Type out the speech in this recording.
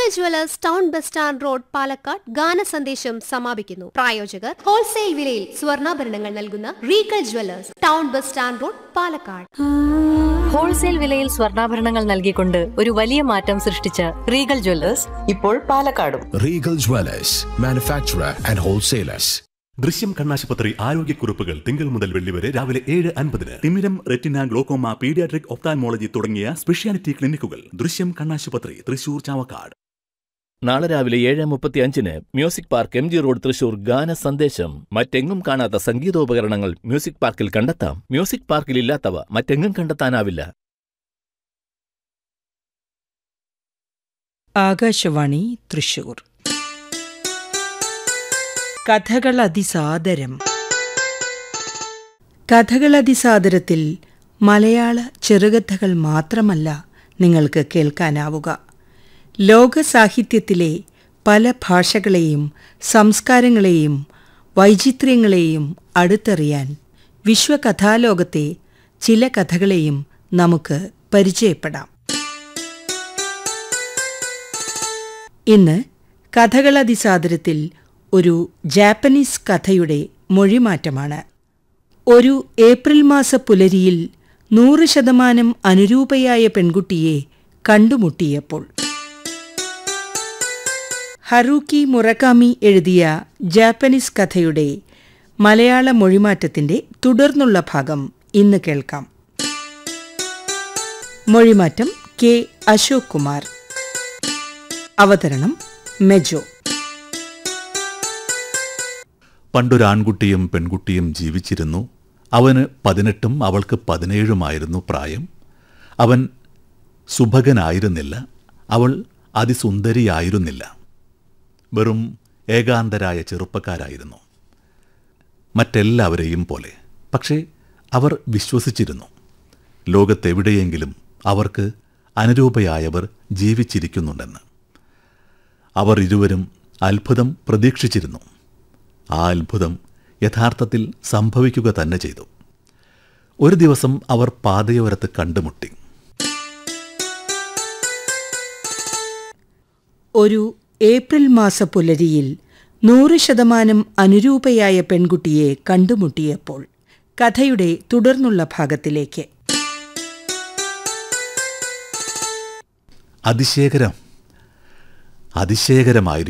Jewellers town bus stand road Palakkad ഗാന സന്ദേശം സമാപിക്കുന്നു പ്രായോജകർ ഹോൾസെയിൽ വിലയിൽ സ്വർണ്ണാഭരണങ്ങൾ നൽകുന്ന Regal Jewellers town bus stand road Palakkad wholesale വിലയിൽ സ്വർണ്ണാഭരണങ്ങൾ നൽകിക്കൊണ്ട് ഒരു വലിയ മാറ്റം സൃഷ്ടിച്ച റീഗൽ ജ്വല്ലേഴ്സ് ഇപ്പോൾ പാലക്കാടും Regal Dwellers, manufacturer and wholesalers. ദൃശ്യം കണ്ണാശുപത്രി ആരോഗ്യക്കുറിപ്പുകൾ തിങ്കൾ മുതൽ വെള്ളി വരെ രാവിലെ ഏഴ് അൻപതിന് തിമിരം റെറ്റിന ഗ്ലോക്കോമ പീഡിയാട്രിക് ഒപ്താൻമോളജി തുടങ്ങിയ സ്പെഷ്യാലിറ്റി ക്ലിനിക്കുകൾ ദൃശ്യം കണ്ണാശുപത്രി തൃശൂർ ചാവക്കാട് നാളെ രാവിലെ ഏഴ് മുപ്പത്തി അഞ്ചിന് Music Park M G road Thrissur ഗാന സന്ദേശം മറ്റെങ്ങും കാണാത്ത സംഗീതോപകരണങ്ങൾ മ്യൂസിക് പാർക്കിൽ കണ്ടെത്താം മ്യൂസിക് പാർക്കിൽ ഇല്ലാത്തവ മറ്റെങ്ങും കണ്ടെത്താനാവില്ല ആകാശവാണി തൃശൂർ കഥകൾ അതിസാദരം കഥകൾ അതിസാദരത്തിൽ മലയാള ചെറുകഥകൾ മാത്രമല്ല നിങ്ങൾക്ക് കേൾക്കാനാവുക ലോക സാഹിത്യത്തിലെ പല ഭാഷകളെയും സംസ്കാരങ്ങളെയും വൈചിത്ര്യങ്ങളെയും അടുത്തറിയാൻ വിശ്വകഥാലോകത്തെ ചില കഥകളെയും നമുക്ക് പരിചയപ്പെടാം ഇന്ന് കഥകളതിസാദരത്തിൽ ഒരു ജാപ്പനീസ് കഥയുടെ മൊഴിമാറ്റമാണ് ഒരു ഏപ്രിൽ മാസ പുലരിയിൽ നൂറ് ശതമാനം അനുരൂപയായ പെൺകുട്ടിയെ കണ്ടുമുട്ടിയപ്പോൾ ഹറൂക്കി മുറക്കാമി എഴുതിയ ജാപ്പനീസ് കഥയുടെ മലയാള മൊഴിമാറ്റത്തിന്റെ തുടർന്നുള്ള ഭാഗം ഇന്ന് കേൾക്കാം മൊഴിമാറ്റം കെ അശോക് കുമാർ അവതരണം മെജോ പണ്ടൊരാൺകുട്ടിയും പെൺകുട്ടിയും ജീവിച്ചിരുന്നു അവന് പതിനെട്ടും അവൾക്ക് പതിനേഴുമായിരുന്നു പ്രായം അവൻ സുഭകനായിരുന്നില്ല അവൾ അതിസുന്ദരിയായിരുന്നില്ല വെറും ഏകാന്തരായ ചെറുപ്പക്കാരായിരുന്നു മറ്റെല്ലാവരെയും പോലെ പക്ഷേ അവർ വിശ്വസിച്ചിരുന്നു ലോകത്തെവിടെയെങ്കിലും അവർക്ക് അനുരൂപയായവർ ജീവിച്ചിരിക്കുന്നുണ്ടെന്ന് അവർ ഇരുവരും അത്ഭുതം പ്രതീക്ഷിച്ചിരുന്നു ആ അത്ഭുതം യഥാർത്ഥത്തിൽ സംഭവിക്കുക തന്നെ ചെയ്തു ഒരു ദിവസം അവർ പാതയോരത്ത് കണ്ടുമുട്ടി ഒരു ഏപ്രിൽ മാസ പുലരിയിൽ നൂറ് ശതമാനം അനുരൂപയായ പെൺകുട്ടിയെ കണ്ടുമുട്ടിയപ്പോൾ കഥയുടെ തുടർന്നുള്ള ഭാഗത്തിലേക്ക് അതിശേഖരം അതിശയകരമായിരുന്നു